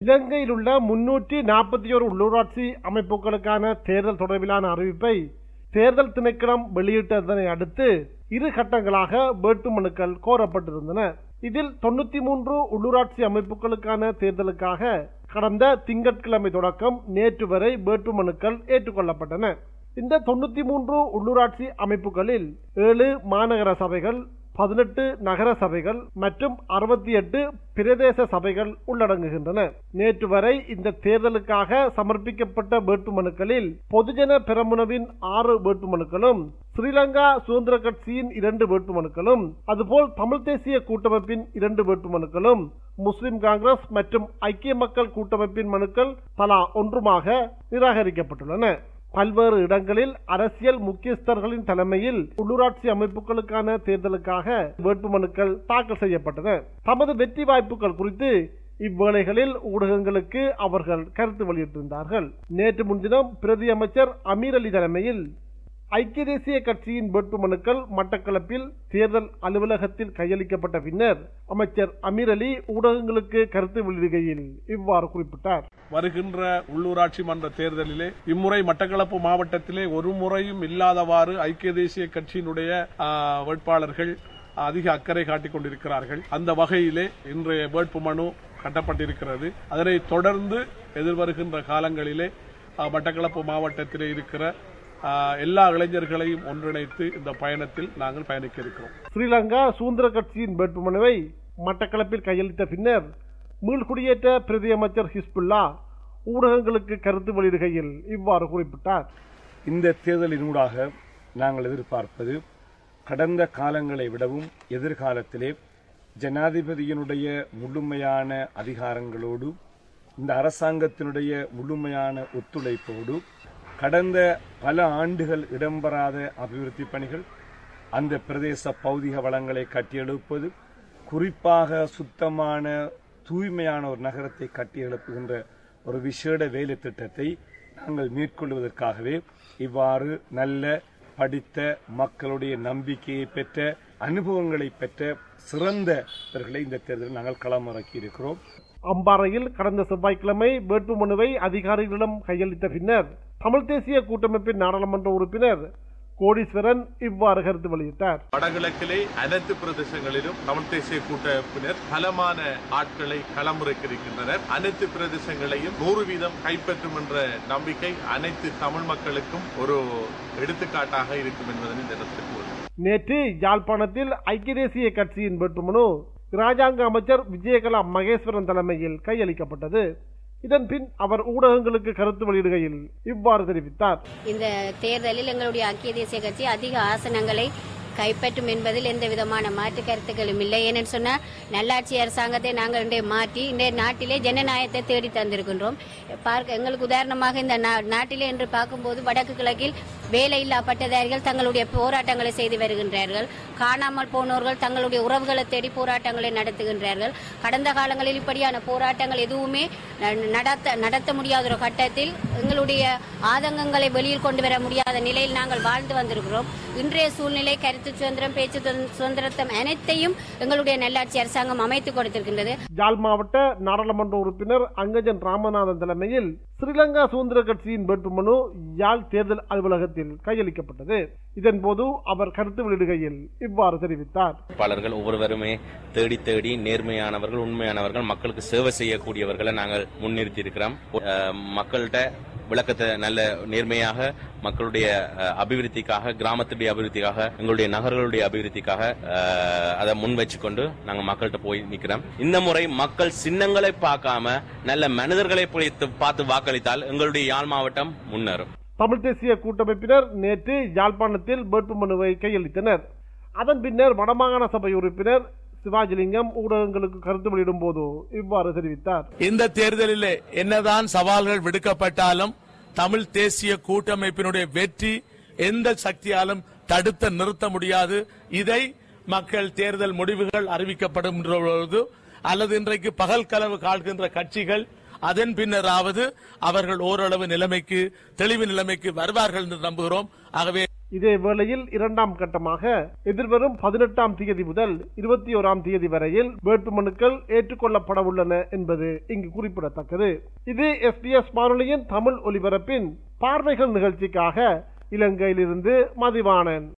இலங்கையில் உள்ள முன்னூற்றி நாற்பத்தி ஒரு உள்ளூராட்சி அமைப்புகளுக்கான தேர்தல் தொடர்பிலான அறிவிப்பை தேர்தல் திணைக்களம் வெளியிட்டதனை அடுத்து இரு கட்டங்களாக வேட்புமனுக்கள் கோரப்பட்டிருந்தன இதில் தொண்ணூத்தி மூன்று உள்ளூராட்சி அமைப்புகளுக்கான தேர்தலுக்காக கடந்த திங்கட்கிழமை தொடக்கம் நேற்று வரை வேட்புமனுக்கள் ஏற்றுக்கொள்ளப்பட்டன இந்த தொண்ணூத்தி மூன்று உள்ளூராட்சி அமைப்புகளில் ஏழு மாநகர சபைகள் பதினெட்டு நகர சபைகள் மற்றும் அறுபத்தி எட்டு பிரதேச சபைகள் உள்ளடங்குகின்றன நேற்று வரை இந்த தேர்தலுக்காக சமர்ப்பிக்கப்பட்ட வேட்புமனுக்களில் பொதுஜன பெரமுனவின் ஆறு வேட்புமனுக்களும் ஸ்ரீலங்கா சுதந்திர கட்சியின் இரண்டு வேட்புமனுக்களும் அதுபோல் தமிழ் தேசிய கூட்டமைப்பின் இரண்டு வேட்புமனுக்களும் முஸ்லிம் காங்கிரஸ் மற்றும் ஐக்கிய மக்கள் கூட்டமைப்பின் மனுக்கள் தலா ஒன்றுமாக நிராகரிக்கப்பட்டுள்ளன பல்வேறு இடங்களில் அரசியல் முக்கியஸ்தர்களின் தலைமையில் உள்ளூராட்சி அமைப்புகளுக்கான தேர்தலுக்காக வேட்புமனுக்கள் தாக்கல் செய்யப்பட்டன தமது வெற்றி வாய்ப்புகள் குறித்து இவ்வேளைகளில் ஊடகங்களுக்கு அவர்கள் கருத்து வெளியிட்டிருந்தார்கள் நேற்று முன்தினம் பிரதி அமைச்சர் அமீர் அலி தலைமையில் ஐக்கிய தேசிய கட்சியின் வேட்புமனுக்கள் மட்டக்களப்பில் தேர்தல் அலுவலகத்தில் கையளிக்கப்பட்ட பின்னர் அமைச்சர் அமீர் அலி ஊடகங்களுக்கு கருத்து வெளியிடுகையில் இவ்வாறு குறிப்பிட்டார் வருகின்ற உள்ளூராட்சி மன்ற தேர்தலிலே இம்முறை மட்டக்களப்பு மாவட்டத்திலே ஒரு முறையும் இல்லாதவாறு ஐக்கிய தேசிய கட்சியினுடைய ஆ, வேட்பாளர்கள் அதிக அக்கறை காட்டிக் கொண்டிருக்கிறார்கள் அந்த வகையிலே இன்றைய வேட்புமனு கட்டப்பட்டிருக்கிறது அதனை தொடர்ந்து எதிர்வருகின்ற காலங்களிலே ஆ, மட்டக்களப்பு மாவட்டத்திலே இருக்கிற ஆ, எல்லா இளைஞர்களையும் ஒன்றிணைத்து இந்த பயணத்தில் நாங்கள் பயணிக்க இருக்கிறோம் ஸ்ரீலங்கா சுதந்திர கட்சியின் வேட்புமனுவை மட்டக்களப்பில் கையளித்த பின்னர் மீள்குடியேற்ற பிரதி அமைச்சர் ஹிஸ்புல்லா ஊடகங்களுக்கு கருத்து வெளியிடுகையில் இவ்வாறு குறிப்பிட்டார் இந்த தேர்தலினூடாக நாங்கள் எதிர்பார்ப்பது கடந்த காலங்களை விடவும் எதிர்காலத்திலே ஜனாதிபதியினுடைய முழுமையான அதிகாரங்களோடு இந்த அரசாங்கத்தினுடைய முழுமையான ஒத்துழைப்போடு கடந்த பல ஆண்டுகள் இடம்பெறாத அபிவிருத்தி பணிகள் அந்த பிரதேச பௌதிக வளங்களை கட்டியெழுப்பது குறிப்பாக சுத்தமான தூய்மையான ஒரு நகரத்தை கட்டியெழுப்புகின்ற ஒரு விசேட வேலை திட்டத்தை நாங்கள் மேற்கொள்வதற்காகவே இவ்வாறு நல்ல படித்த மக்களுடைய நம்பிக்கையை பெற்ற அனுபவங்களை பெற்ற சிறந்தவர்களை இந்த தேர்தலில் நாங்கள் களமிறக்கி இருக்கிறோம் அம்பாறையில் கடந்த செவ்வாய்க்கிழமை வேட்புமனுவை அதிகாரிகளிடம் கையளித்த பின்னர் தமிழ் தேசிய கூட்டமைப்பின் நாடாளுமன்ற உறுப்பினர் கோடீஸ்வரன் இவ்வாறு கருத்து வெளியிட்டார் வடகிழக்கிலே அனைத்து பிரதேசங்களிலும் தமிழ் தேசிய கூட்டமைப்பினர் பலமான ஆட்களை களமிறக்கியிருக்கின்றனர் அனைத்து பிரதேசங்களையும் நூறு வீதம் கைப்பற்றும் என்ற நம்பிக்கை அனைத்து தமிழ் மக்களுக்கும் ஒரு எடுத்துக்காட்டாக இருக்கும் என்பதனை இந்த இடத்தில் கூறுகிறேன். நேற்று யாழ்ப்பாணத்தில் ஐக்கிய தேசிய கட்சியின் வேட்புமனு ராஜாங்க அமைச்சர் விஜயகலா மகேஸ்வரன் தலைமையில் கையளிக்கப்பட்டது இதன் பின் அவர் ஊடகங்களுக்கு கருத்து வெளியிடுகையில் இவ்வாறு தெரிவித்தார் இந்த தேர்தலில் எங்களுடைய ஐக்கிய தேசிய கட்சி அதிக ஆசனங்களை கைப்பற்றும் என்பதில் எந்த விதமான மாற்று கருத்துக்களும் இல்லை ஏனென்று சொன்னால் நல்லாட்சி அரசாங்கத்தை நாங்கள் இன்றைய மாற்றி இந்த நாட்டிலே ஜனநாயகத்தை தேடி தந்திருக்கின்றோம் பார்க்க எங்களுக்கு உதாரணமாக இந்த நா- நாட்டிலே என்று பார்க்கும்போது வடக்கு கிழக்கில் வேலையில்லா பட்டதாரிகள் தங்களுடைய போராட்டங்களை செய்து வருகின்றார்கள் காணாமல் போனோர்கள் தங்களுடைய உறவுகளை தேடி போராட்டங்களை நடத்துகின்றார்கள் கடந்த காலங்களில் இப்படியான போராட்டங்கள் எதுவுமே ந- நடத்த நடத்த முடியாத ஒரு கட்டத்தில் எங்களுடைய ஆதங்கங்களை வெளியில் கொண்டு வர முடியாத நிலையில் நாங்கள் வாழ்ந்து வந்திருக்கிறோம் இன்றைய சூழ்நிலை கருத்து சுதந்திரம் பேச்சு சுதந்திரம், சுதந்திரத்தம் அனைத்தையும் எங்களுடைய நல்லாட்சி அரசாங்கம் அமைத்துக் கொடுத்திருக்கின்றது யாழ் மாவட்ட நாடாளுமன்ற உறுப்பினர் அங்கஜன் ராமநாதன் தலைமையில் ஸ்ரீலங்கா சுதந்திர கட்சியின் வேட்புமனு யாழ் தேர்தல் அலுவலகத்தில் கையளிக்கப்பட்டது இதன்போது அவர் கருத்து வெளியிடுகையில் இவ்வாறு தெரிவித்தார் வேட்பாளர்கள் ஒவ்வொருவருமே தேடி தேடி நேர்மையானவர்கள் உண்மையானவர்கள் மக்களுக்கு சேவை செய்யக்கூடியவர்களை நாங்கள் முன்னிறுத்தி இருக்கிறோம் அஹ், மக்கள்கிட்ட விளக்கத்தை நல்ல நேர்மையாக மக்களுடைய அஹ், அபிவிருத்திக்காக கிராமத்துடைய அபிவிருத்திக்காக எங்களுடைய நகர்களுடைய அபிவிருத்திக்காக அஹ், அதை முன் வச்சுக்கொண்டு நாங்கள் மக்கள்கிட்ட போய் நிற்கிறோம் இந்த முறை மக்கள் சின்னங்களை பார்க்காம நல்ல மனிதர்களை பிடித்து பார்த்து வாக்களித்தால் எங்களுடைய யாழ் மாவட்டம் முன்னேறும் தமிழ் தேசிய கூட்டமைப்பினர் நேற்று யாழ்ப்பாணத்தில் வேட்புமனுவை கையளித்தனர் அதன் பின்னர் வடமாகாண சபை உறுப்பினர் சிவாஜிலிங்கம் ஊடகங்களுக்கு கருத்து வெளியிடும் போது இவ்வாறு தெரிவித்தார் இந்த தேர்தலிலே என்னதான் சவால்கள் விடுக்கப்பட்டாலும் தமிழ் தேசிய கூட்டமைப்பினுடைய வெற்றி எந்த சக்தியாலும் தடுத்து நிறுத்த முடியாது இதை மக்கள் தேர்தல் முடிவுகள் அறிவிக்கப்படும் பொழுது அல்லது இன்றைக்கு பகல் கனவு காண்கின்ற கட்சிகள் அதன் பின்னராவது அவர்கள் ஓரளவு நிலைமைக்கு தெளிவு நிலைமைக்கு வருவார்கள் என்று நம்புகிறோம் ஆகவே இதே வேளையில் இரண்டாம் கட்டமாக எதிர்வரும் பதினெட்டாம் தேதி முதல் இருபத்தி ஓராம் தேதி வரையில் வேட்புமனுக்கள் ஏற்றுக்கொள்ளப்பட உள்ளன என்பது இங்கு குறிப்பிடத்தக்கது இது எஸ்பிஎஸ் வானொலியின் தமிழ் ஒலிபரப்பின் பார்வைகள் நிகழ்ச்சிக்காக இலங்கையிலிருந்து மதிவாணன்